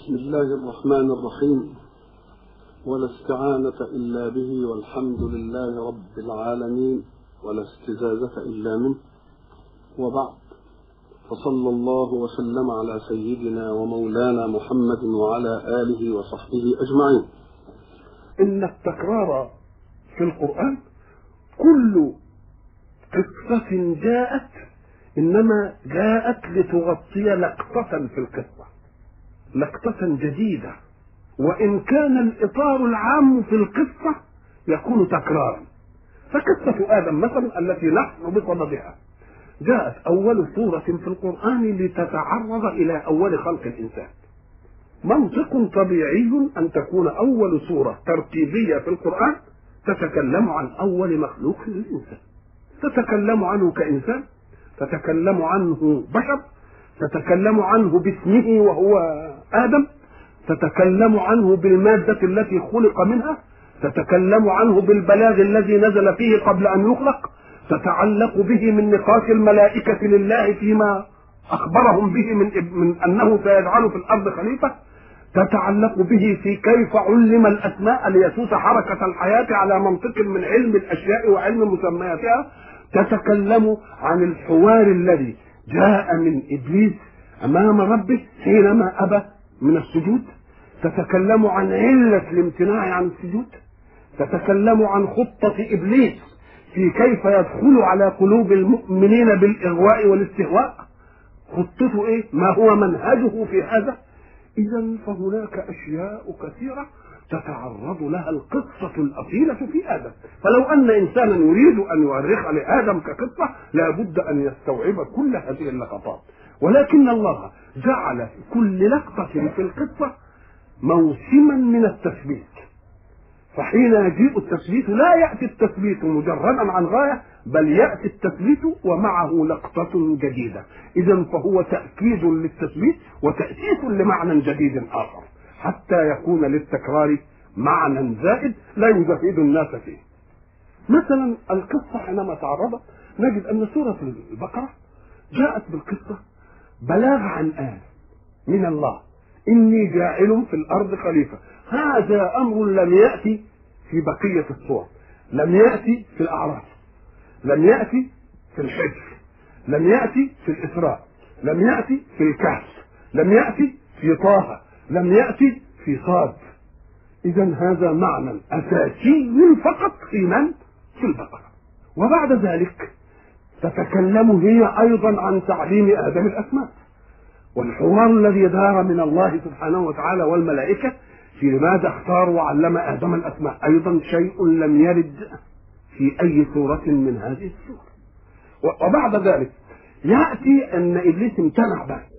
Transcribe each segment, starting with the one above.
بسم الله الرحمن الرحيم ولا استعانة إلا به والحمد لله رب العالمين ولا استزادة إلا منه وبعد فصلى الله وسلم على سيدنا ومولانا محمد وعلى آله وصحبه أجمعين إن التكرار في القرآن كل قصة جاءت إنما جاءت لتغطي لقطة في القصة لقطة جديدة وإن كان الإطار العام في القصة يكون تكرارا فقصة آدم مثلا التي نحن بصددها جاءت أول سورة في القرآن لتتعرض إلى أول خلق الإنسان منطق طبيعي أن تكون أول سورة ترتيبية في القرآن تتكلم عن أول مخلوق للإنسان تتكلم عنه كإنسان تتكلم عنه بشر تتكلم عنه باسمه وهو آدم تتكلم عنه بالمادة التي خلق منها تتكلم عنه بالبلاغ الذي نزل فيه قبل أن يخلق تتعلق به من نقاش الملائكة لله فيما أخبرهم به من, من أنه سيجعل في الأرض خليفة تتعلق به في كيف علم الأسماء ليسوس حركة الحياة على منطق من علم الأشياء وعلم مسمياتها تتكلم عن الحوار الذي جاء من ابليس امام ربه حينما ابى من السجود تتكلم عن عله الامتناع عن السجود تتكلم عن خطه ابليس في كيف يدخل على قلوب المؤمنين بالاغواء والاستهواء خطته ايه ما هو منهجه في هذا اذا فهناك اشياء كثيره تتعرض لها القصة الأصيلة في آدم فلو أن إنسانا يريد أن يؤرخ لآدم كقصة لابد أن يستوعب كل هذه اللقطات ولكن الله جعل كل لقطة في القصة موسما من التثبيت فحين يجيء التثبيت لا يأتي التثبيت مجردا عن غاية بل يأتي التثبيت ومعه لقطة جديدة إذا فهو تأكيد للتثبيت وتأسيس لمعنى جديد آخر حتى يكون للتكرار معنى زائد لا يزهد الناس فيه مثلا القصة حينما تعرضت نجد أن سورة البقرة جاءت بالقصة بلاغ عن آن من الله إني جاعل في الأرض خليفة هذا أمر لم يأتي في بقية الصور لم يأتي في الأعراف لم يأتي في الحجر لم يأتي في الإسراء لم يأتي في الكهف لم يأتي في طه لم يأتي في صاد إذا هذا معنى أساسي فقط في من؟ في البقرة وبعد ذلك تتكلم هي أيضا عن تعليم آدم الأسماء والحوار الذي دار من الله سبحانه وتعالى والملائكة في لماذا اختار وعلم آدم الأسماء أيضا شيء لم يرد في أي سورة من هذه السور وبعد ذلك يأتي أن إبليس امتنع بس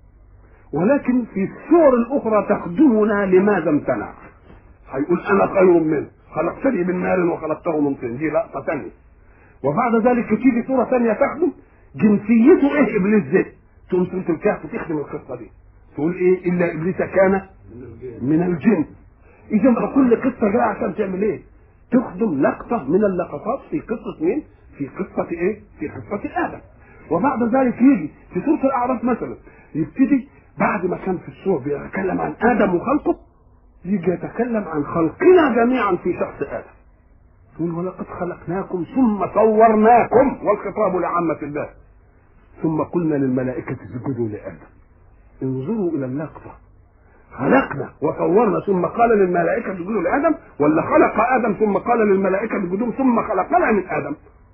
ولكن في الصور الاخرى تخدمنا لماذا امتنع هيقول انا خير منه خلقتني من نار وخلقته من طين دي لقطه ثانيه وبعد ذلك تيجي صوره ثانيه تخدم جنسيته ايه ابليس ده تقوم سوره الكهف تخدم القصه دي تقول ايه الا ابليس كان من الجن اذا كل قصه جايه عشان تعمل ايه تخدم لقطه من اللقطات في قصه مين في قصه ايه في قصه ادم وبعد ذلك يجي في سوره الاعراف مثلا يبتدي بعد ما كان في السور بيتكلم عن ادم وخلقه يجي يتكلم عن خلقنا جميعا في شخص ادم يقول ولقد خلقناكم ثم صورناكم والخطاب لعامة الله ثم قلنا للملائكة اسجدوا لآدم انظروا إلى اللقطة خلقنا وصورنا ثم قال للملائكة اسجدوا لآدم ولا خلق آدم ثم قال للملائكة اسجدوا ثم خلقنا من آدم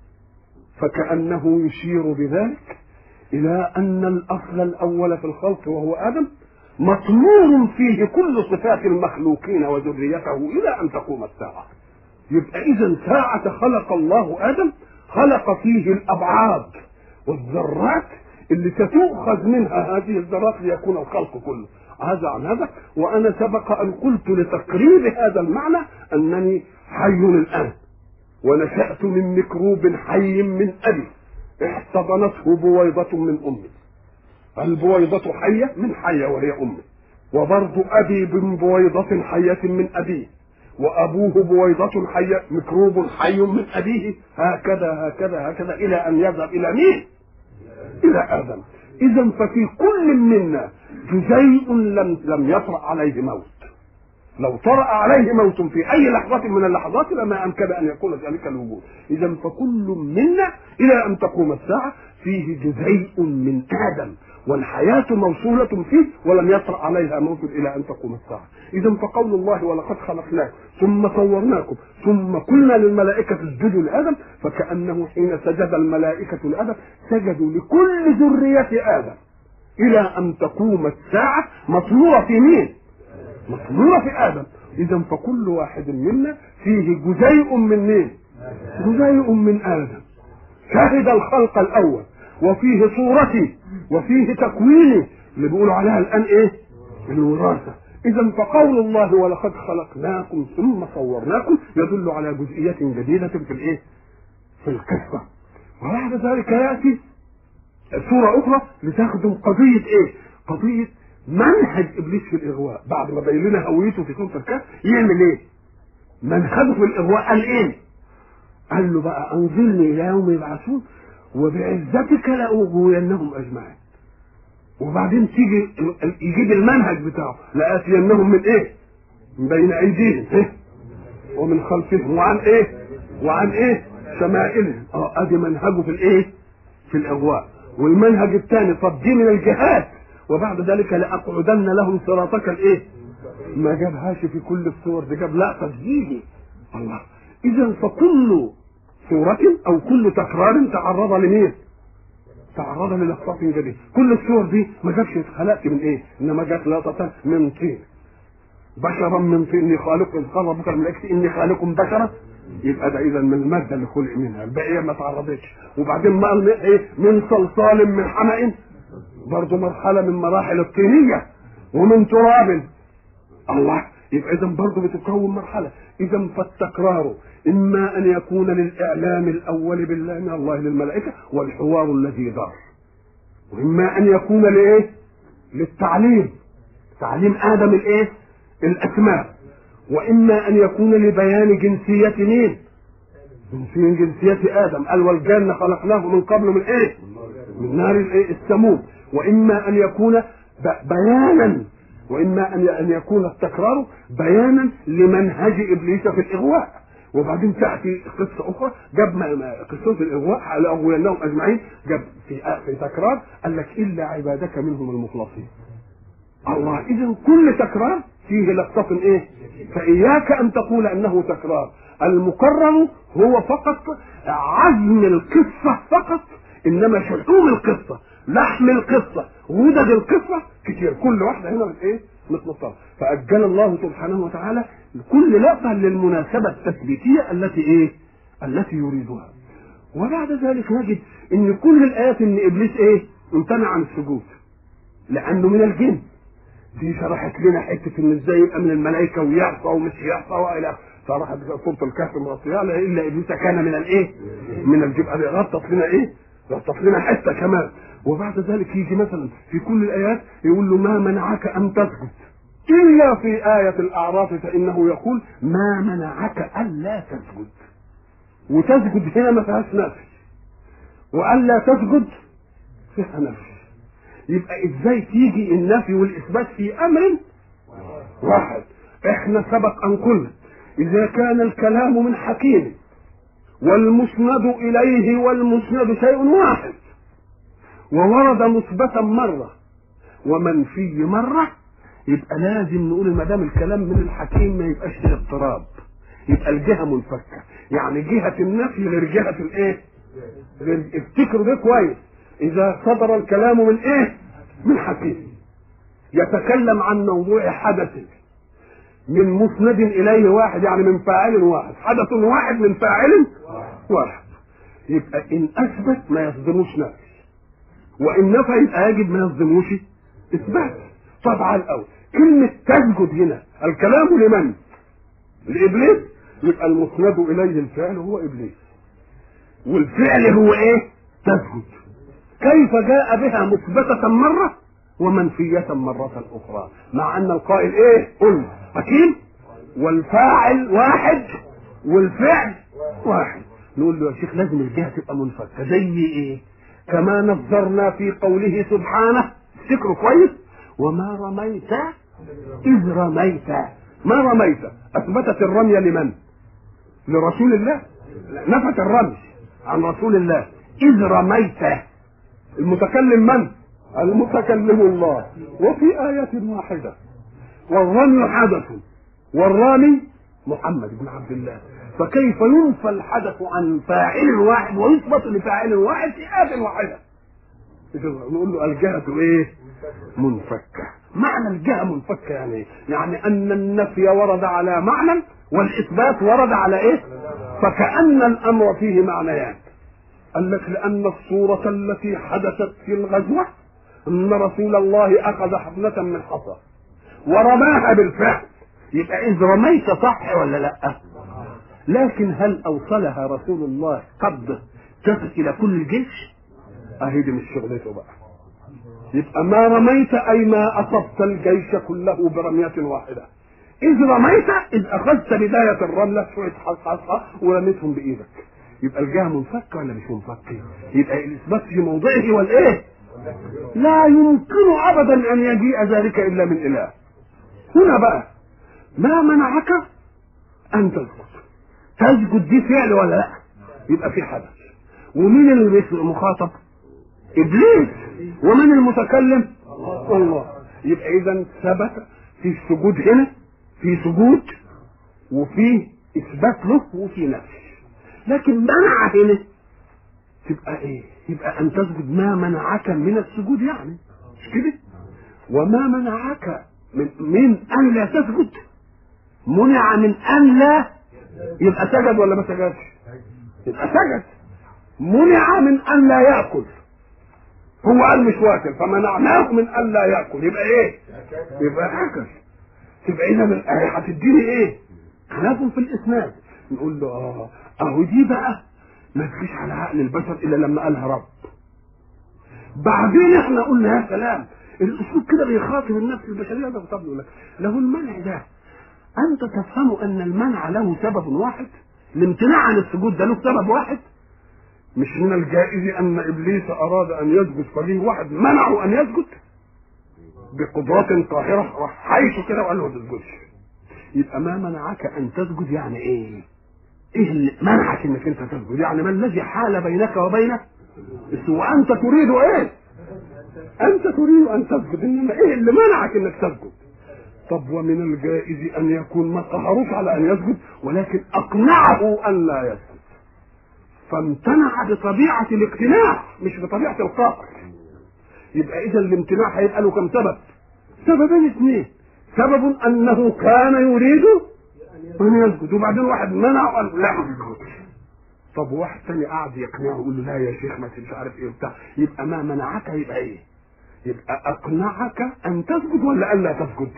فكأنه يشير بذلك إلى أن الأصل الأول في الخلق وهو آدم مطمور فيه كل صفات المخلوقين وذريته إلى أن تقوم الساعة يبقى إذا ساعة خلق الله آدم خلق فيه الأبعاد والذرات اللي ستؤخذ منها هذه الذرات ليكون الخلق كله هذا عن هذا وأنا سبق أن قلت لتقريب هذا المعنى أنني حي الآن ونشأت من ميكروب حي من أبي احتضنته بويضة من أمي البويضة حية من حية وهي أمي وبرضو أبي من بويضة حية من أبيه وأبوه بويضة حية ميكروب حي من أبيه هكذا هكذا هكذا إلى أن يذهب إلى مين؟ إلى آدم إذا ففي كل منا جزيء لم لم يطرأ عليه موت لو طرأ عليه موت في أي لحظة من اللحظات لما أمكن أن يكون ذلك الوجود إذا فكل منا إلى أن تقوم الساعة فيه جزيء من آدم والحياة موصولة فيه ولم يطرأ عليها موت إلى أن تقوم الساعة إذا فقول الله ولقد خلقناكم ثم صورناكم ثم قلنا للملائكة اسجدوا لآدم فكأنه حين سجد الملائكة لآدم سجدوا لكل ذرية آدم إلى أن تقوم الساعة مطلوبة في مين؟ مطلوبة في آدم إذا فكل واحد منا فيه جزيء من مين؟ جزيء من آدم شهد الخلق الأول وفيه صورتي وفيه تكويني اللي بيقولوا عليها الآن إيه؟ الوراثة إذا فقول الله ولقد خلقناكم ثم صورناكم يدل على جزئية جديدة في الإيه؟ في القصة وبعد ذلك يأتي صورة أخرى لتخدم قضية إيه؟ قضية منهج إبليس في الإغواء بعد ما بين لنا هويته في سورة الكهف يعمل إيه؟ منهجه في الإغواء قال إيه؟ قال له بقى أنظرني إلى يوم يبعثون وبعزتك لأغوينهم أجمعين وبعدين تيجي يجيب المنهج بتاعه لآتينهم من إيه؟ من بين أيديهم إيه؟ ومن خلفهم وعن إيه؟ وعن إيه؟ شمائلهم اه ادي منهجه في الايه؟ في الاغواء والمنهج الثاني طب دي من الجهاد وبعد ذلك لاقعدن لهم صراطك الايه؟ ما جابهاش في كل الصور دي جاب لا تسجيلي الله اذا فكل صورة او كل تكرار تعرض لمين؟ تعرض للقطات جديد كل الصور دي ما جابش اتخلقت من ايه؟ انما جات لقطة من طين بشرا من طين اني خالق قال ربك الملائكة اني خالق بشرا يبقى ده اذا من الماده اللي خلق منها الباقيه ما تعرضتش وبعدين ما قال ايه من صلصال من حمأ برضه مرحله من مراحل الطينيه ومن تراب الله يبقى اذا برضه بتتكون مرحله اذا فالتكرار اما ان يكون للاعلام الاول بالله من الله للملائكه والحوار الذي دار واما ان يكون لايه للتعليم تعليم ادم الايه الاسماء واما ان يكون لبيان جنسيه مين من جنسية آدم قال والجنة خلقناه من قبل من إيه؟ من نار الإيه؟ السموم وإما أن يكون بيانا وإما أن أن يكون التكرار بيانا لمنهج إبليس في الإغواء وبعدين تأتي قصة أخرى جاب قصة الإغواء لأغوينهم أجمعين جاب في في تكرار قال لك إلا عبادك منهم المخلصين الله إذا كل تكرار فيه لقطة إيه؟ فإياك أن تقول أنه تكرار المكرر هو فقط عزم القصة فقط إنما شحوم القصة لحم القصة غدد القصة كتير كل واحدة هنا بت إيه؟ متنطرة فأجل الله سبحانه وتعالى كل لقطة للمناسبة التثبيتية التي إيه؟ التي يريدها وبعد ذلك نجد ان كل الايات ان ابليس ايه امتنع عن السجود لانه من الجن دي شرحت لنا حته ان ازاي يبقى من الملائكه ويعصى ومش يعصى والى شرحت سوره الكهف مغطيها الا ابليس كان من الايه؟ من الجبال غطت لنا ايه؟ غطت لنا حته كمان وبعد ذلك يجي مثلا في كل الايات يقول له ما منعك ان تسجد الا في ايه الاعراف فانه يقول ما منعك الا تسجد وتسجد هنا ما فيهاش نفي والا تسجد فيها نفي يبقى ازاي تيجي النفي والاثبات في امر واحد احنا سبق ان قلنا اذا كان الكلام من حكيم والمسند اليه والمسند شيء واحد وورد مثبتا مره ومنفي مره يبقى لازم نقول ما دام الكلام من الحكيم ما يبقاش فيه اضطراب يبقى الجهه منفكه يعني جهه النفي غير جهه الايه غير افتكروا ده كويس اذا صدر الكلام من ايه من حكيم يتكلم عن موضوع حدث من مسند اليه واحد يعني من فاعل واحد حدث واحد من فاعل واحد يبقى ان اثبت ما يصدموش نفي وان نفى يبقى يجب ما يصدموش اثبات طبعا الاول كلمه تسجد هنا الكلام لمن لابليس يبقى المسند اليه الفعل هو ابليس والفعل هو ايه تسجد كيف جاء بها مثبتة مرة ومنفية مرة أخرى مع أن القائل إيه قل حكيم والفاعل واحد والفعل واحد نقول له يا شيخ لازم الجهة تبقى منفكة زي إيه كما نظرنا في قوله سبحانه افتكروا كويس وما رميت إذ رميت ما رميت أثبتت الرمي لمن؟ لرسول الله نفت الرمي عن رسول الله إذ رميت المتكلم من؟ المتكلم الله وفي آية واحدة والرمي حدث والرامي محمد بن عبد الله فكيف ينفى الحدث عن فاعل واحد ويثبت لفاعل واحد في آية واحدة نقول له الجهة ايه منفكة معنى الجهة منفكة يعني ايه يعني ان النفي ورد على معنى والاثبات ورد على ايه فكأن الامر فيه معنيان قال لك لان الصورة التي حدثت في الغزوة ان رسول الله اخذ حفنة من حصى ورماها بالفعل يبقى اذ رميت صح ولا لا لكن هل اوصلها رسول الله قبضه تصل الى كل الجيش اهي دي مش شغلته بقى يبقى ما رميت اي ما اصبت الجيش كله برمية واحدة اذ رميت اذ اخذت بداية الرملة شوية حصحصة ورميتهم بايدك يبقى الجهة منفكة ولا مش منفكة يبقى الاثبات في موضعه والايه لا يمكن ابدا ان يجيء ذلك الا من اله هنا بقى ما منعك ان تسجد تسجد دي فعل ولا لا يبقى في حدث ومين اللي مخاطب ابليس ومن المتكلم الله يبقى اذا ثبت في السجود هنا في سجود وفي اثبات له وفي نفي لكن منع هنا تبقى ايه يبقى ان تسجد ما منعك من السجود يعني مش كده وما منعك من, من ان لا تسجد منع من ان لا يبقى سجد ولا ما سجدش يبقى سجد منع من ان لا ياكل هو قال مش واكل فمنعناه من ان لا ياكل يبقى ايه يبقى اكل تبقى اذا الايه هتديني ايه خلاف في الاسناد نقول له اه اهو دي بقى ما تجيش على عقل البشر الا لما قالها رب بعدين احنا قلنا يا سلام الاسلوب كده بيخاطب النفس البشريه ده طب لك له المنع ده انت تفهم ان المنع له سبب واحد الامتناع عن السجود ده له سبب واحد مش من الجائز ان ابليس اراد ان يسجد فليه واحد منعه ان يسجد بقدرات قاهره راح حيث كده وقال له ما تسجدش يبقى ما منعك ان تسجد يعني ايه؟ ايه اللي منعك انك انت تسجد؟ يعني ما الذي حال بينك وبينه؟ وانت تريد ايه؟ انت تريد ان تسجد انما ايه اللي منعك انك تسجد؟ طب ومن الجائز ان يكون ما قهروش على ان يسجد ولكن اقنعه ان لا يسجد فامتنع بطبيعة الاقتناع مش بطبيعة القهر يبقى إذا الامتناع هيبقى له كم سبب؟ سببين اثنين سبب أنه كان يريد أن يسجد وبعدين واحد منع وقال لا ما تسجدش طب واحد تاني قعد يقنعه يقول له لا يا شيخ ما مش عارف ايه وبتاع يبقى ما منعك يبقى ايه؟ يبقى أقنعك أن تسجد ولا ألا تسجد؟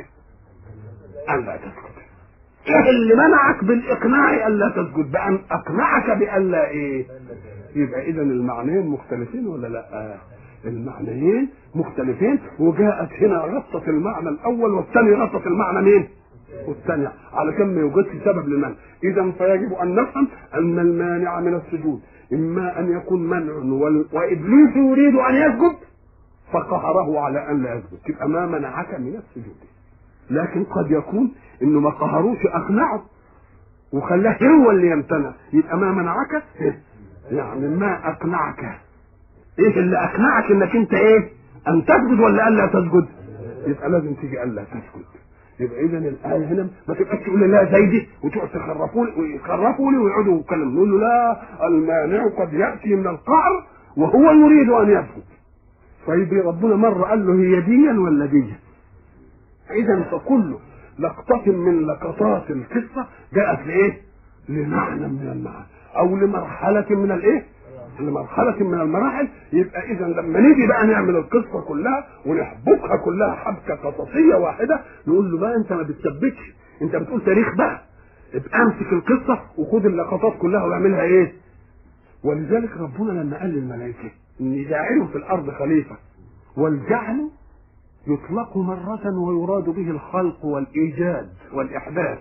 ألا تسجد ايه اللي منعك بالاقناع الا تسجد بان اقنعك بالا ايه يبقى اذا المعنيين مختلفين ولا لا المعنيين مختلفين وجاءت هنا غطت المعنى الاول والثاني غطت المعنى مين والثاني علشان ما يوجدش سبب للمنع اذا فيجب ان نفهم ان المانع من السجود اما ان يكون منع وابليس يريد ان يسجد فقهره على ان لا يسجد تبقى ما منعك من السجود لكن قد يكون انه ما قهروش اقنعه وخلاه هو اللي يمتنع يبقى ما منعك يعني ما اقنعك ايه اللي اقنعك انك انت ايه ان تسجد ولا الا تسجد يبقى لازم تيجي الا تسجد يبقى اذا الايه هنا ما تبقاش تقول لي لا زيدي وتقعد تخرفوا لي ويخرفوا لي ويقعدوا يتكلموا نقول له لا المانع قد ياتي من القعر وهو يريد ان يسجد طيب ربنا مره قال له هي ديا ولا ديا اذا فكل لقطة من لقطات القصة جاءت لايه؟ لمعنى من المعنى او لمرحلة من الايه؟ لمرحلة من المراحل يبقى اذا لما نيجي بقى نعمل القصة كلها ونحبكها كلها حبكة قصصية واحدة نقول له بقى انت ما بتثبتش انت بتقول تاريخ بقى ابقى امسك القصة وخد اللقطات كلها واعملها ايه؟ ولذلك ربنا لما قال للملائكة اني جاعل في الارض خليفة والجعل يطلق مرة ويراد به الخلق والإيجاد والإحداث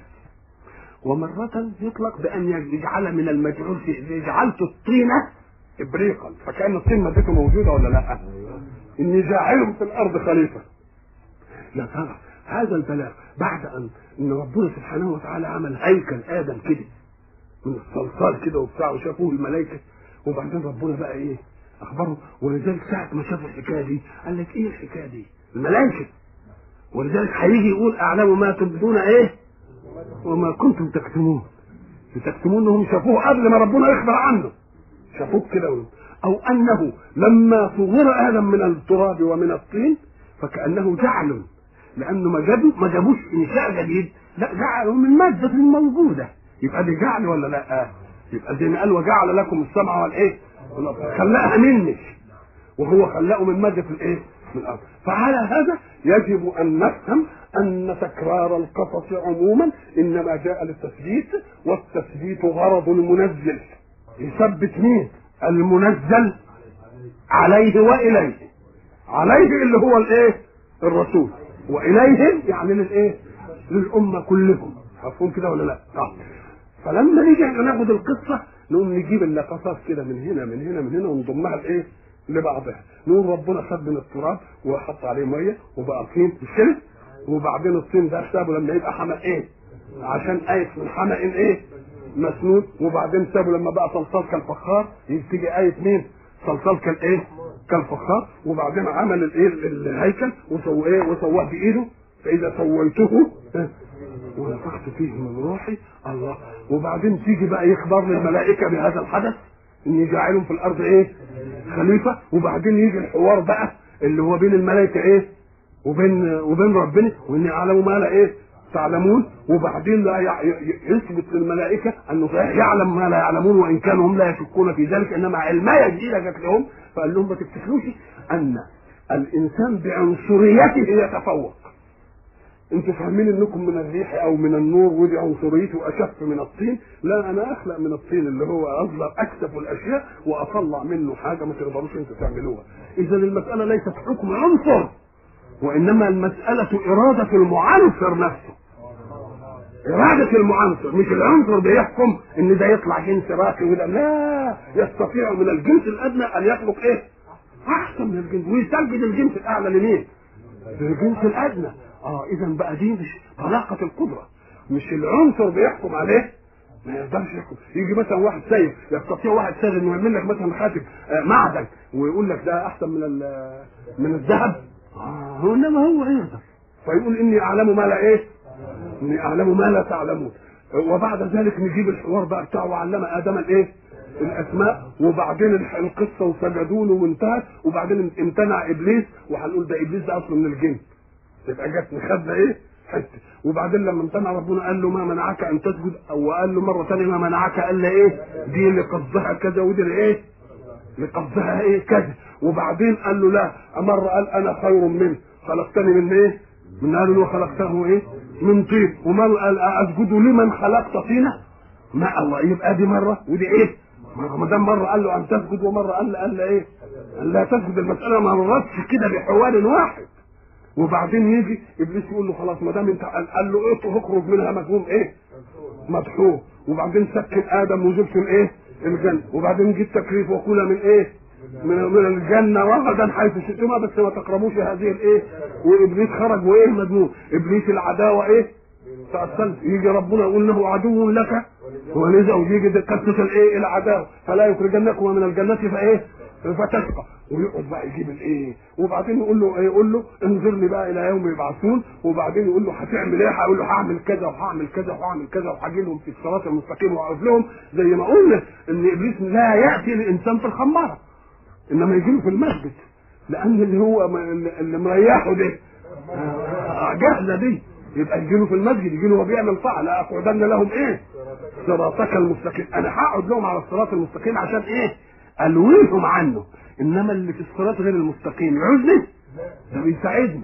ومرة يطلق بأن يجعل من المجعول في جعلت الطينة إبريقا فكأن الطين مادته موجودة ولا لا؟ إني جاعل في الأرض خليفة يا ترى هذا البلاغ بعد ان ان ربنا سبحانه وتعالى عمل هيكل ادم كده من الصلصال كده وبتاع وشافوه الملائكه وبعدين ربنا بقى ايه اخبره ولذلك ساعه ما شافوا الحكايه دي قال لك ايه الحكايه دي الملائكه ولذلك هيجي يقول اعلم ما تبدون ايه وما كنتم تكتمون تكتمون انهم شافوه قبل ما ربنا يخبر عنه شافوه كده او انه لما صغر ادم من التراب ومن الطين فكانه جعل لانه ما جابوا ما جابوش انشاء جديد لا جعلوا من ماده موجوده يبقى دي جعل ولا لا آه. يبقى زي ما قال وجعل لكم السمع والايه خلقها منك وهو خلقه من ماده الايه من الارض فعلى هذا يجب ان نفهم ان تكرار القصص عموما انما جاء للتثبيت والتثبيت غرض المنزل يثبت مين المنزل عليه واليه عليه اللي هو الايه الرسول واليهم يعني للايه للامه كلهم مفهوم كده ولا لا آه. فلما نيجي احنا ناخد القصه نقوم نجيب اللقطات كده من هنا من هنا من هنا ونضمها لايه لبعضها نقول ربنا خد من التراب وحط عليه ميه وبقى طين مش كده وبعدين الطين ده سابه لما يبقى حمأ ايه عشان آية من حمأ ايه مسنون وبعدين سابه لما بقى صلصال كالفخار تيجي آية مين صلصال كالايه كالفخار وبعدين عمل الايه الهيكل وسواه ايه وسواه بايده فاذا سويته ونفخت فيه من روحي الله وبعدين تيجي بقى يخبر للملائكه بهذا الحدث اني جاعلهم في الارض ايه خليفه وبعدين يجي الحوار بقى اللي هو بين الملائكه ايه وبين وبين ربنا واني اعلم ما لا ايه تعلمون وبعدين لا يثبت للملائكه انه يعلم ما لا يعلمون وان كانوا هم لا يشكون في ذلك انما علمايه جديده جت لهم فقال لهم ما تفتكروش ان الانسان بعنصريته يتفوق انتوا فاهمين انكم من الريح او من النور ودي عنصريته اشف من الطين لا انا اخلق من الطين اللي هو اظلم اكثف الاشياء واطلع منه حاجه ما تقدروش انتوا تعملوها اذا المساله ليست حكم عنصر وانما المساله اراده المعنصر نفسه إرادة المعنصر مش العنصر بيحكم إن ده يطلع جنس راقي وده لا يستطيع من الجنس الأدنى أن يخلق إيه؟ أحسن من الجنس ويسجد الجنس الأعلى لمين؟ للجنس الأدنى اه اذا بقى دي مش طلاقه القدره مش العنصر بيحكم عليه ما يقدرش يحكم يجي مثلا واحد سيد يستطيع واحد سيد انه يعمل لك مثلا خاتم آه معدن ويقول لك ده احسن من من الذهب اه هو انما هو يقدر فيقول اني اعلم ما لا ايه اني اعلم ما لا تعلمون وبعد ذلك نجيب الحوار بقى بتاعه وعلم ادم الايه الاسماء وبعدين القصه وسجدوا له وانتهت وبعدين امتنع ابليس وهنقول ده ابليس ده اصله من الجن يبقى جت خدنا ايه حته وبعدين لما امتنع ربنا قال له ما منعك ان تسجد او قال له مره ثانيه ما منعك قال له ايه دي لقصدها كذا ودي ايه لقصدها ايه كذا وبعدين قال له لا مره قال انا خير منه خلقتني من ايه من قال له خلقته ايه من طين ومره قال اسجد لمن خلقت طينه ما الله يبقى دي مره ودي ايه ما دام مره قال له ان تسجد ومره قال له قال له ايه قال لا تسجد المساله ما مرتش كده بحوار واحد وبعدين يجي ابليس يقول له خلاص ما دام انت قال له ايه اخرج منها مفهوم ايه مدحوه وبعدين سكن ادم وجبتم ايه الجنه وبعدين جه التكليف وكل من ايه من من الجنه رغدا حيث شئتما بس ما تقربوش هذه الايه وابليس خرج وايه مذموم ابليس العداوه ايه تأصلت يجي ربنا يقول له عدو لك ونزع ويجي قصه الايه العداوه فلا يخرجنكما من الجنه فايه فتشقى ويقعد بقى يجيب الايه وبعدين يقول له يقول له انظرني بقى الى يوم يبعثون وبعدين يقول له هتعمل ايه هيقول له هعمل كذا وهعمل كذا وهعمل كذا وهاجي لهم في الصراط المستقيم واقف لهم زي ما قلنا ان ابليس لا ياتي الانسان في الخماره انما يجي له في المسجد لان اللي هو اللي مريحه ده جهله دي يبقى يجي له في المسجد يجي له وهو بيعمل طاعه لا اقعدن لهم ايه صراطك المستقيم انا هقعد لهم على الصراط المستقيم عشان ايه الويهم عنه انما اللي في الصراط غير المستقيم يعوزني ده بيساعدني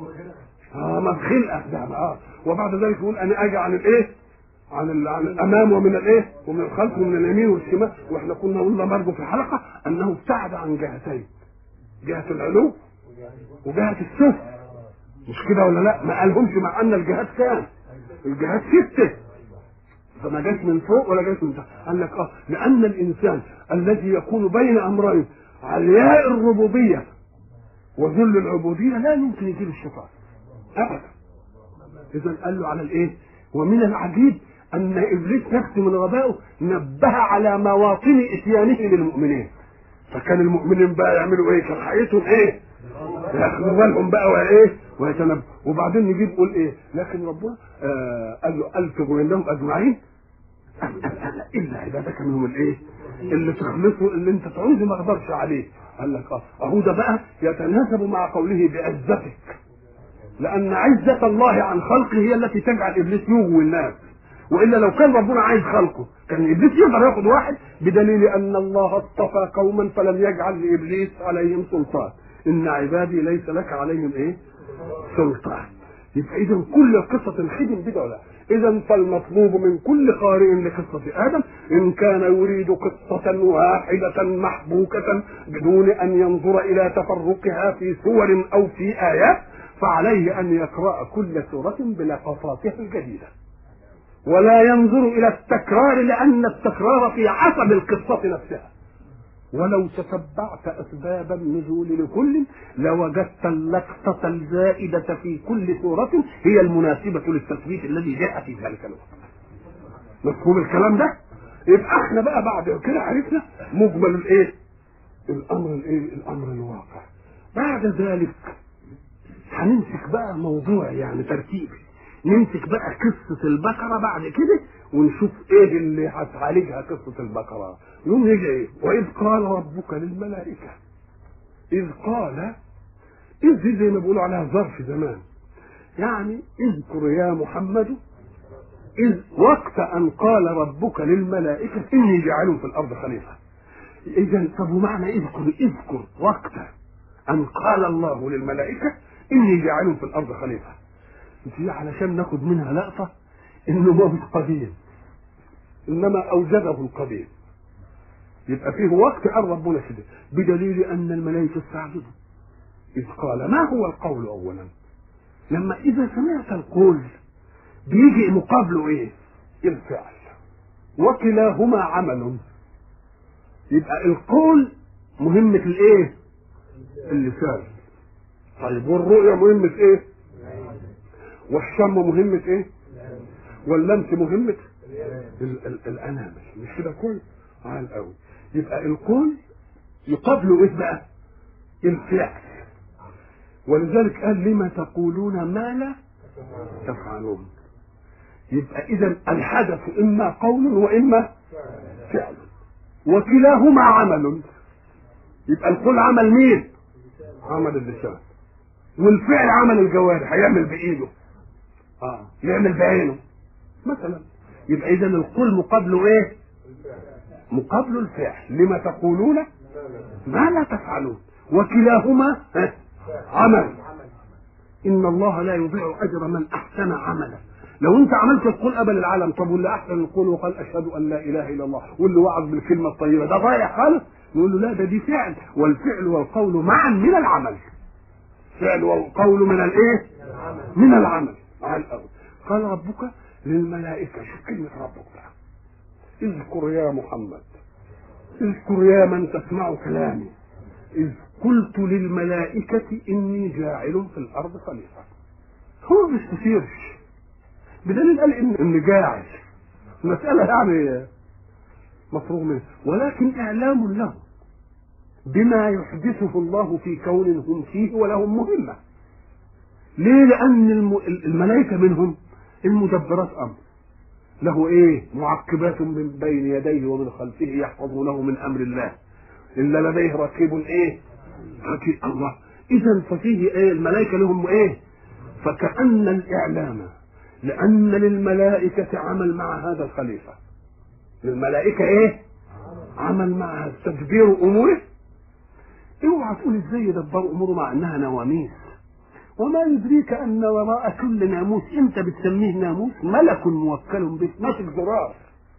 اه ما بخلقه ده اه وبعد ذلك يقول انا اجي عن الايه عن, ال... عن الامام ومن الايه ومن الخلف ومن اليمين والشمال واحنا كنا قلنا برضه في الحلقه انه ابتعد عن جهتين جهه العلو وجهه السفل مش كده ولا لا ما قالهمش مع ان الجهات كام الجهات سته فما جاش من فوق ولا جاش من تحت قال لك اه لان الانسان الذي يكون بين امرين علياء الربوبيه وذل العبوديه لا يمكن يجيب الشيطان ابدا اذا قال له على الايه ومن العجيب ان ابليس نفسه من غبائه نبه على مواطن اتيانه للمؤمنين فكان المؤمنين بقى يعملوا ايه كان حقيقتهم ايه ياخدوا بالهم بقى وايه ويتنبه وبعدين نجيب يقول ايه لكن ربنا آه قال له الفظوا انهم اجمعين الا عبادك منهم الايه اللي تخلصه اللي انت تعوزه ما اقدرش عليه قال لك اه اهو ده بقى يتناسب مع قوله بعزتك لان عزه الله عن خلقه هي التي تجعل ابليس يغوي الناس والا لو كان ربنا عايز خلقه كان ابليس يقدر ياخد واحد بدليل ان الله اصطفى قوما فلم يجعل لابليس عليهم سلطان ان عبادي ليس لك عليهم ايه سلطان يبقى اذا كل قصه الخدم بدعه لا اذا فالمطلوب من كل قارئ لقصه ادم ان كان يريد قصه واحده محبوكه بدون ان ينظر الى تفرقها في سور او في ايات فعليه ان يقرا كل سوره بلقطاتها الجديده ولا ينظر الى التكرار لان التكرار في عصب القصه نفسها ولو تتبعت اسباب النزول لكل لوجدت اللقطه الزائده في كل سوره هي المناسبه للتثبيت الذي جاء في ذلك الوقت مفهوم الكلام ده يبقى احنا بقى بعد كده عرفنا مجمل الايه الامر الايه الامر الواقع بعد ذلك هنمسك بقى موضوع يعني ترتيبي نمسك بقى قصة البقرة بعد كده ونشوف ايه اللي هتعالجها قصة البقرة يوم يجي ايه واذ قال ربك للملائكة اذ قال اذ دي زي ما بيقولوا عليها ظرف زمان يعني اذكر يا محمد اذ وقت ان قال ربك للملائكة اني جاعل في الارض خليفة اذا طب ومعنى اذكر اذكر وقت ان قال الله للملائكة اني جاعل في الارض خليفة دي علشان ناخد منها لقطة انه موت قديم انما اوجده القديم يبقى فيه وقت قال ربنا كده بدليل ان الملائكة استعجبوا اذ قال ما هو القول اولا لما اذا سمعت القول بيجي مقابله ايه الفعل وكلاهما عمل يبقى القول مهمة الايه اللسان طيب والرؤية مهمة ايه والشم مهمة ايه واللمس مهمة ال- ال- الانامل مش كده كل عال قوي يبقى القول يقابله ايه بقى الفعل ولذلك قال لما تقولون ما لا تفعلون يبقى اذا الحدث اما قول واما فعل وكلاهما عمل يبقى القول عمل مين عمل اللسان والفعل عمل الجوارح هيعمل بايده اه يعمل بعينه مثلا يبقى اذا القول مقابله ايه مقابله الفعل لما تقولون ما لا تفعلون وكلاهما ها، عمل ان الله لا يضيع اجر من احسن عملا لو انت عملت القول قبل العالم طب واللي احسن القول وقال اشهد ان لا اله الا الله واللي وعظ بالكلمه الطيبه ده ضايع خالص نقول له لا ده دي فعل والفعل والقول معا من العمل فعل والقول من الايه من العمل على الأول قال ربك للملائكة شوف كلمة ربك بقى اذكر يا محمد اذكر يا من تسمع كلامي إذ قلت للملائكة إني جاعل في الأرض خليفة هو ما بيستثيرش بدليل قال إن إن جاعل مسألة يعني مفروغ منها ولكن إعلام له بما يحدثه الله في كون هم فيه ولهم مهمة ليه لأن الم- الملائكة منهم المدبرات أمر له إيه معقبات من بين يديه ومن خلفه يحفظونه من أمر الله إلا لديه رقيب إيه رقيب الله إذا ففيه إيه الملائكة لهم إيه فكأن الإعلام لأن للملائكة عمل مع هذا الخليفة للملائكة إيه عمل مع تدبير أموره اوعى تقول ازاي يدبروا اموره مع انها نواميس وما يدريك ان وراء كل ناموس انت بتسميه ناموس ملك موكل به ماسك زرار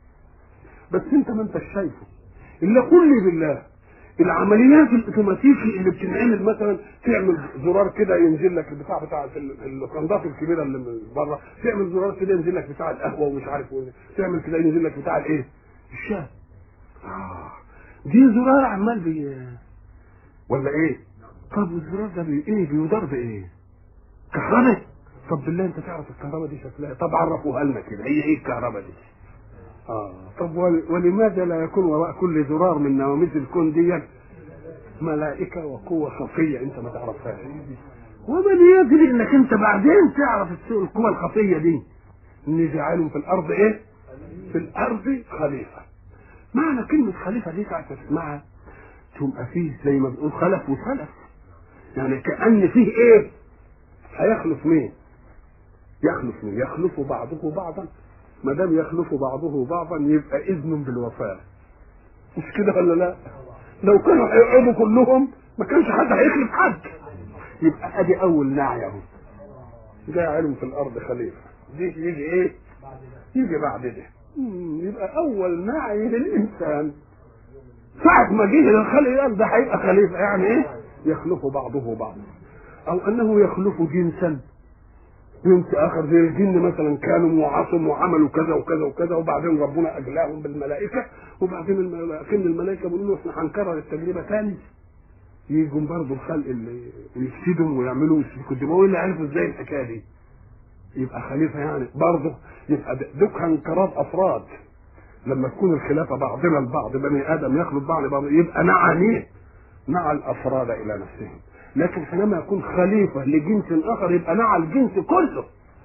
بس انت ما انتش شايفه الا قل لي بالله العمليات الاوتوماتيكي اللي بتنعمل مثلا تعمل زرار كده ينزل لك البتاع بتاع في ال- اللوكندات الكبيره اللي من بره تعمل زرار كده ينزل لك بتاع القهوه ومش عارف ايه تعمل كده ينزل لك بتاع الايه الشاي آه. دي زرار عمال بي ولا ايه طب الزرار ده بي ايه بيدار بايه كهرباء طب بالله انت تعرف الكهرباء دي شكلها طب عرفوها لنا كده هي ايه الكهرباء دي اه طب ول- ولماذا لا يكون وراء كل زرار من نواميس الكون دي ملائكة وقوة خفية انت ما تعرفهاش ومن يدري انك انت بعدين تعرف الس- القوة الخفية دي اني جعلهم في الارض ايه في الارض خليفة معنى كلمة خليفة دي ساعة تسمعها تبقى فيه زي ما بنقول خلف وسلف يعني كأن فيه ايه هيخلف مين يخلف مين يخلف بعضه بعضا ما دام يخلف بعضه بعضا يبقى اذن بالوفاء مش كده ولا لا لو كانوا هيقعدوا كلهم ما كانش حد هيخلف حد يبقى ادي اول نعي اهو جاعل في الارض خليفه دي يجي ايه يجي بعد ده مم، يبقى اول نعي للانسان ساعة ما جه الخلق قال ده هيبقى خليفة يعني ايه؟ يخلف بعضه بعضا أو أنه يخلف جنسا جنس آخر زي الجن مثلا كانوا وعصوا وعملوا كذا وكذا وكذا وبعدين ربنا أجلاهم بالملائكة وبعدين الملائكة الملائكة بيقولوا له احنا هنكرر التجربة تاني يجوا برضه الخلق اللي يفسدوا ويعملوا ويسفكوا الدماء واللي عرفوا ازاي الحكايه دي يبقى خليفه يعني برضه يبقى دك انقراض افراد لما تكون الخلافه بعضنا البعض بني ادم يخلط بعض بعض يبقى نعى مين؟ نعى الافراد الى نفسهم لكن حينما يكون خليفه لجنس اخر يبقى نعى الجنس كله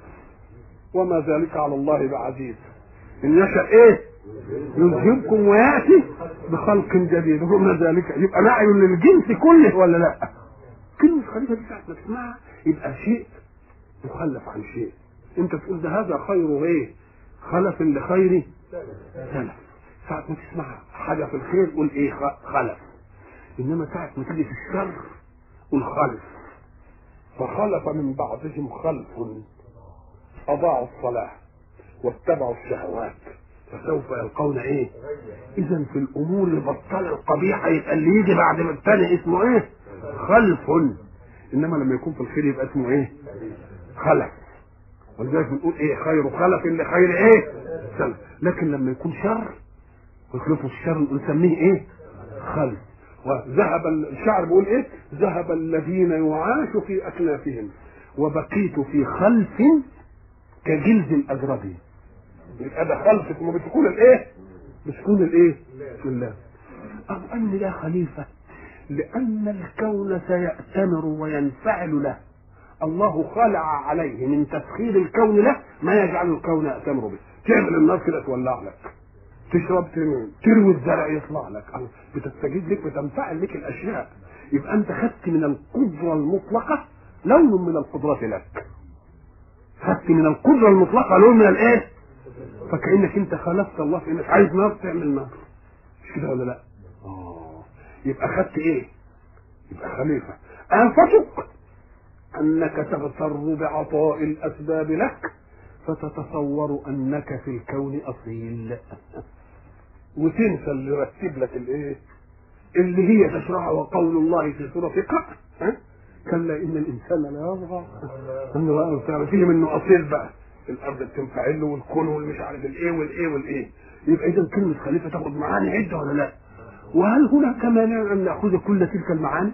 وما ذلك على الله بعزيز ان يشاء ايه؟ يذهبكم وياتي بخلق جديد وما ذلك يبقى نعي للجنس كله ولا لا؟ كلمة خليفة دي ساعة ما تسمعها يبقى شيء مخلف عن شيء انت تقول ده هذا خير ايه؟ خلف لخير سلف ساعة ما تسمع حاجة في الخير قول ايه خ- خلف انما ساعة ما تيجي في الشر قول خلف فخلف من بعضهم خلف اضاعوا الصلاة واتبعوا الشهوات فسوف يلقون ايه اذا في الامور اللي بطل القبيحة يبقى اللي يجي بعد ما الثاني اسمه ايه خلف انما لما يكون في الخير يبقى اسمه ايه خلف ولذلك بنقول ايه خير خلف لخير ايه سلف لكن لما يكون شر ويخلفوا الشر نسميه ايه خلف وذهب ال- الشعر بيقول ايه ذهب الذين يعاش في اكنافهم وبقيت في خلف كجلد الاجرب يبقى ده خلف ثم بتكون الايه بتكون الايه بسم الله أو أن لا خليفة لأن الكون سيأتمر وينفعل له الله خلع عليه من تسخير الكون له ما يجعل الكون يأتمر به تعمل النار كده تولع لك تشرب تنام تروي الزرع يطلع لك أو بتستجيب لك بتنفعل لك الأشياء يبقى أنت خدت من القدرة المطلقة لون من القدرة لك خدت من القدرة المطلقة لون من الإيه؟ فكأنك أنت خلفت الله في إنك عايز نار تعمل نار مش كده ولا لا؟ آه يبقى خدت إيه؟ يبقى خليفة آفتك أنك تغتر بعطاء الأسباب لك فتتصور أنك في الكون أصيل وتنسى اللي رتب لك الإيه؟ اللي هي تشرعها وقول الله في سورة قاف ها؟ كلا إن الإنسان لا يطغى أنه رأى بتاع فيه منه أصيل بقى الأرض بتنفعل له والكون والمش عارف الإيه والإيه والإيه يبقى إذا كلمة خليفة تاخد معاني عدة ولا لا؟ وهل هناك مانع أن نأخذ كل تلك المعاني؟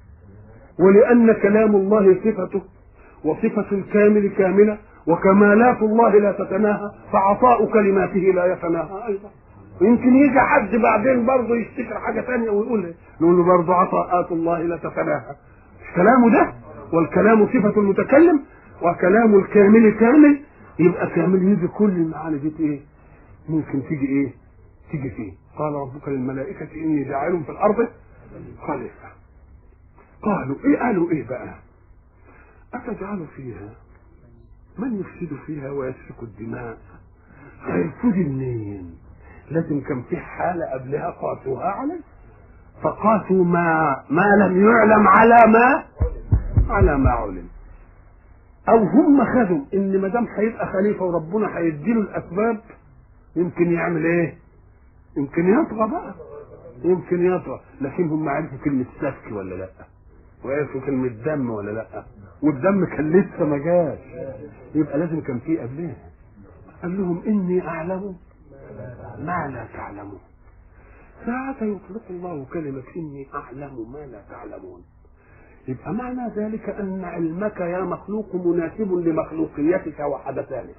ولأن كلام الله صفته وصفة الكامل كاملة وكمالات الله لا تتناهى فعطاء كلماته لا يتناهى أيضا يمكن يجي حد بعدين برضه يفتكر حاجة ثانية ويقول نقول له برضه عطاءات الله لا تتناهى مش كلامه ده والكلام صفة المتكلم وكلام الكامل كامل يبقى كامل يجي كل المعاني دي ايه ممكن تيجي ايه تيجي فيه قال ربك للملائكة إني جاعل في الأرض خليفة قالوا ايه قالوا ايه بقى اتجعل فيها من يفسد فيها ويسفك الدماء هيفسد منين لازم كان في حالة قبلها قاسوها عليه فقاسوا ما ما لم يعلم على ما على ما علم او هم خدوا ان ما دام هيبقى خليفه وربنا هيديله الاسباب يمكن يعمل ايه؟ يمكن يطغى بقى يمكن يطغى لكن هم عرفوا كلمه سفك ولا لا؟ وعرفوا كلمة دم ولا لا والدم كان لسه ما جاش يبقى لازم كان في قبلها قال لهم إني أعلم ما لا تعلمون ساعة يطلق الله كلمة إني أعلم ما لا تعلمون يبقى معنى ذلك ان علمك يا مخلوق مناسب لمخلوقيتك وحدثانك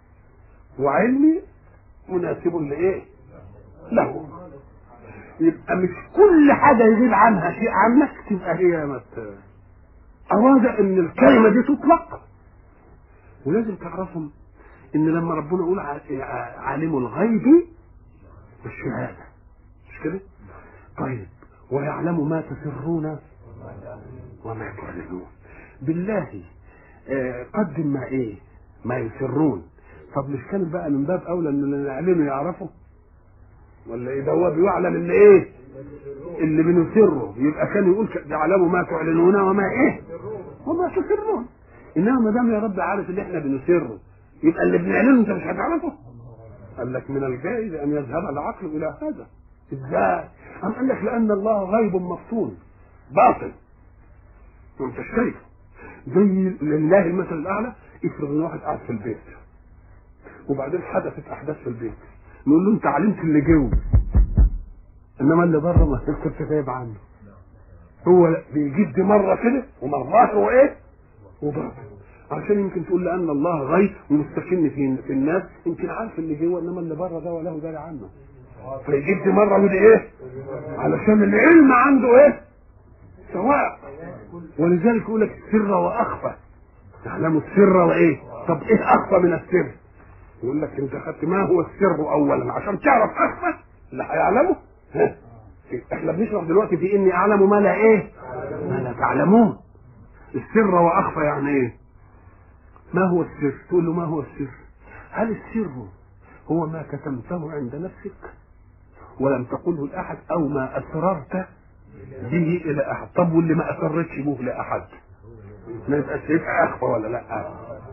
وعلمي مناسب لايه له يبقى مش كل حاجه يغيب عنها شيء عنك تبقى هي مت اراد ان الكلمه دي تطلق ولازم تعرفهم ان لما ربنا يقول ع- عالم الغيب والشهاده مش كده طيب ويعلم ما تسرون وما تعلنون بالله آه، قدم ما ايه ما يسرون طب مش كان بقى من باب اولى ان اللي نعلنه يعرفه ولا ايه ده هو بيعلم ان ايه اللي بنسره يبقى كان يقول ك- يعلم ما تعلنون وما ايه وما تسرون انما ما دام يا رب عارف اللي احنا بنسره يبقى اللي بنعلنه انت مش هتعرفه قال لك من الجائز ان يذهب العقل الى هذا ازاي أم قال لك لان الله غيب مفتون باطل ما انتش شايفه زي لله المثل الاعلى افرض ان واحد قاعد في البيت وبعدين حدثت احداث في البيت نقول له انت علمت اللي جوه انما اللي بره ما كنت غايب عنه هو بيجيب دي مره كده ومره هو ايه وباطن عشان يمكن تقول لان الله غيب ومستكن في في الناس يمكن عارف اللي جوه انما اللي بره ده وله داري عنه فيجيب دي مره ودي ايه علشان العلم عنده ايه سواء ولذلك يقول لك السر واخفى تعلم السر وايه طب ايه اخفى من السر يقول لك انت خدت ما هو السر اولا عشان تعرف اخفى اللي هيعلمه ها احنا بنشرح دلوقتي في اني اعلم ما لا ايه ما لا تعلمون السر واخفى يعني ايه ما هو السر تقول له ما هو السر هل السر هو ما كتمته عند نفسك ولم تقله لاحد او ما اسررت به الى احد طب واللي ما اسرتش به لاحد ما يبقاش يبقى اخفى ولا لا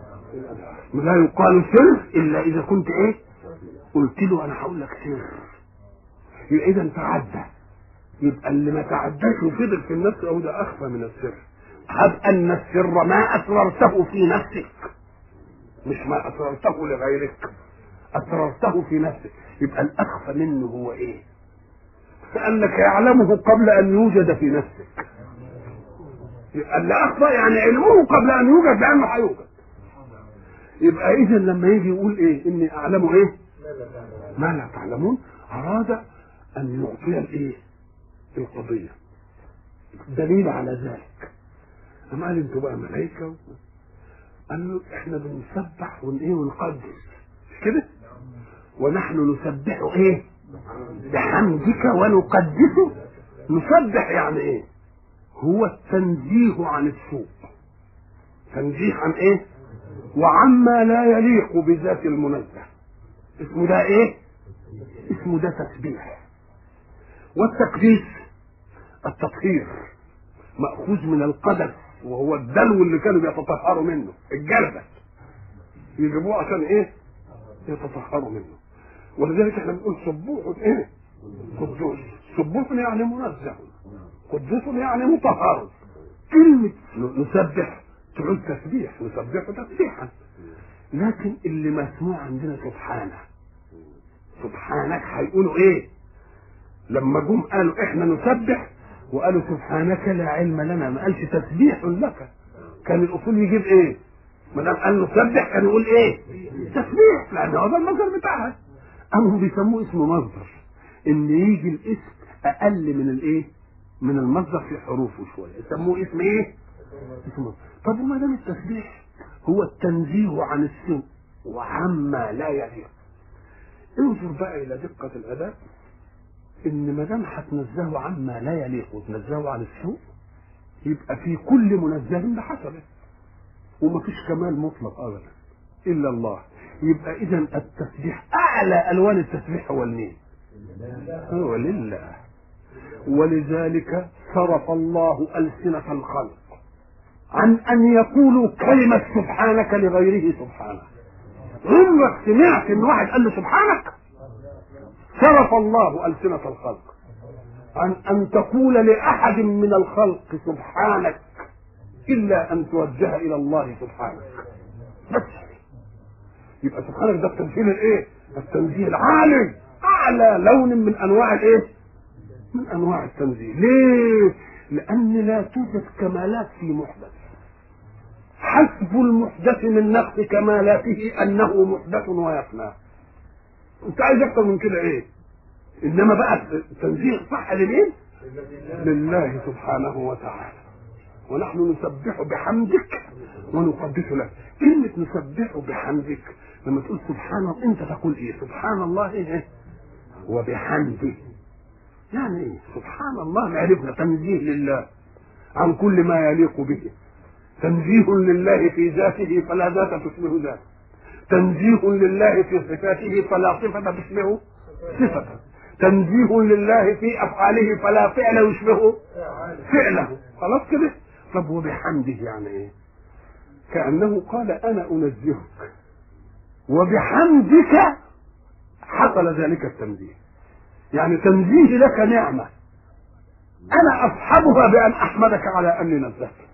لا يقال سر الا اذا كنت ايه قلت له انا هقول لك سر يبقى اذا تعدى يبقى اللي ما تعداش وفضل في النفس او ده اخفى من السر هب ان السر ما اسررته في نفسك مش ما اسررته لغيرك اسررته في نفسك يبقى الاخفى منه هو ايه كانك يعلمه قبل ان يوجد في نفسك يبقى اللي اخفى يعني علمه قبل ان يوجد لانه هيوجد يبقى اذا لما يجي يقول ايه اني اعلم ايه ما لا تعلمون اراد ان يعطي الايه القضيه دليل على ذلك اما قال انتوا بقى ملائكه قال له احنا بنسبح ون ايه ونقدس مش كده ونحن نسبح ايه بحمدك ونقدسه نسبح يعني ايه هو التنزيه عن السوء تنزيه عن ايه وعما لا يليق بذات المنزه اسمه ده ايه اسمه ده تسبيح والتقديس التطهير مأخوذ من القدس وهو الدلو اللي كانوا بيتطهروا منه الجلبة يجيبوه عشان ايه يتطهروا منه ولذلك احنا بنقول سبوح ايه قدوس سبوح يعني منزه قدوس يعني مطهر كلمة نسبح تعود تسبيح نسبح تسبيحا لكن اللي مسموع عندنا سبحانه سبحانك هيقولوا ايه لما جم قالوا احنا نسبح وقالوا سبحانك لا علم لنا ما قالش تسبيح لك كان الاصول يجيب ايه ما دام قال نسبح كان يقول ايه تسبيح لان هو ده المصدر بتاعها قاموا بيسموه اسم مصدر ان يجي الاسم اقل من الايه من المصدر في حروفه شويه يسموه اسم ايه اسم مصدر طب وما دام التسبيح هو التنزيه عن السوء وعما لا يليق انظر بقى الى دقه الاداء ان ما دام هتنزهه عما لا يليق وتنزهه عن السوء يبقى في كل منزه بحسبه ومفيش كمال مطلق ابدا الا الله يبقى اذا التسبيح اعلى الوان التسبيح هو المين هو لله ولذلك صرف الله السنه الخلق عن ان يقولوا كلمه سبحانك لغيره سبحانه عمرك سمعت ان واحد قال له سبحانك صرف الله ألسنة الخلق عن أن تقول لأحد من الخلق سبحانك إلا أن توجه إلى الله سبحانك بس يبقى سبحانك ده التنزيل الإيه؟ التنزيل العالي أعلى لون من أنواع الإيه؟ من أنواع التنزيل ليه؟ لأن لا توجد كمالات في محدث حسب المحدث من نقص كمالاته أنه محدث ويفنى أنت عايز أكتر من كده إيه؟ إنما بقى التنزيه صح لمين؟ لله سبحانه وتعالى ونحن نسبح بحمدك ونقدس لك كلمة نسبح بحمدك لما تقول سبحان الله انت تقول ايه سبحان الله ايه وبحمده يعني ايه سبحان الله عرفنا تنزيه لله عن كل ما يليق به تنزيه لله في ذاته فلا ذات تشبه ذاته تنزيه لله في صفاته فلا صفة تشبه صفته تنزيه لله في افعاله فلا فعل يشبه فعله خلاص كده طب وبحمده يعني ايه كانه قال انا انزهك وبحمدك حصل ذلك التنزيه يعني تنزيه لك نعمه انا اصحبها بان احمدك على اني نزهتك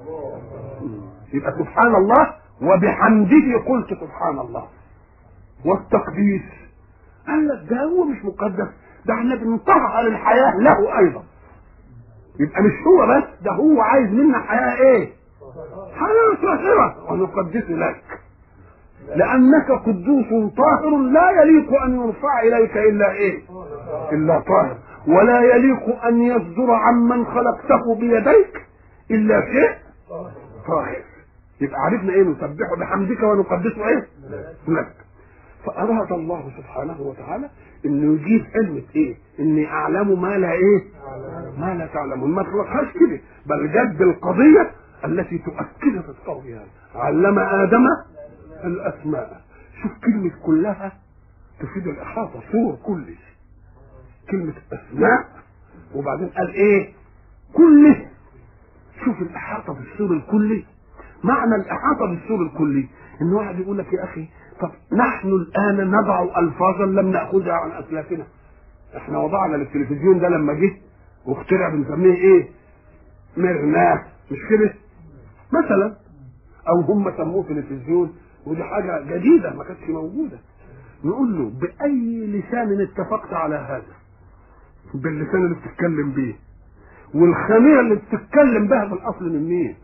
يبقى سبحان الله وبحمده قلت سبحان الله والتقديس قال لك ده هو مش مقدس ده احنا بنطهر الحياه له ايضا يبقى مش هو بس ده هو عايز منا حياه ايه؟ حياه طاهره ونقدس لك لانك قدوس طاهر لا يليق ان يرفع اليك الا ايه؟ الا طاهر ولا يليق ان يصدر عمن خلقته بيديك الا شيء طاهر يبقى عرفنا ايه نسبحه بحمدك ونقدسه ايه؟ لك فأراد الله سبحانه وتعالى انه يجيب علمة ايه؟ اني اعلم ما لا ايه؟ ما لا تعلمون ما تلقاش كده بل جد القضية التي تؤكد في القول هذا علم آدم الأسماء شوف كلمة كلها تفيد الإحاطة صور كله كلمة أسماء وبعدين قال إيه؟ كله شوف الإحاطة بالصور الكلي معنى الإحاطة بالصور الكلي إن واحد يقول لك يا أخي طب نحن الآن نضع ألفاظا لم نأخذها عن أسلافنا احنا وضعنا التلفزيون ده لما جه واخترع بنسميه ايه؟ مرناه مش كده؟ مثلا او هم سموه تلفزيون ودي حاجه جديده ما كانتش موجوده نقول له باي لسان اتفقت على هذا باللسان اللي بتتكلم بيه والخميره اللي بتتكلم بها في الاصل من مين؟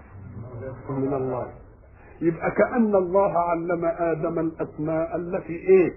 من الله يبقى كأن الله علم آدم الأسماء التي إيه؟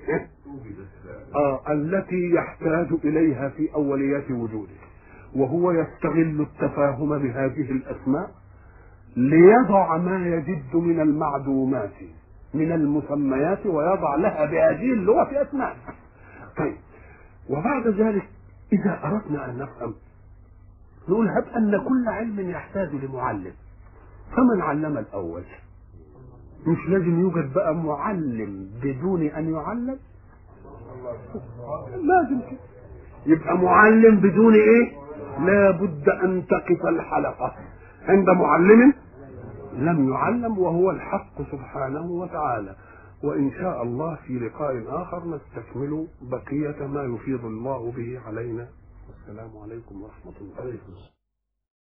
آه التي يحتاج إليها في أوليات وجوده وهو يستغل التفاهم بهذه الأسماء ليضع ما يجد من المعدومات من المسميات ويضع لها بهذه اللغة في أسماء طيب وبعد ذلك إذا أردنا أن نفهم نقول هب أن كل علم يحتاج لمعلم فمن علم الأول مش لازم يوجد بقى معلم بدون ان يعلم لازم كده يبقى معلم بدون ايه لا بد ان تقف الحلقه عند معلم لم يعلم وهو الحق سبحانه وتعالى وان شاء الله في لقاء اخر نستكمل بقيه ما يفيض الله به علينا والسلام عليكم ورحمه الله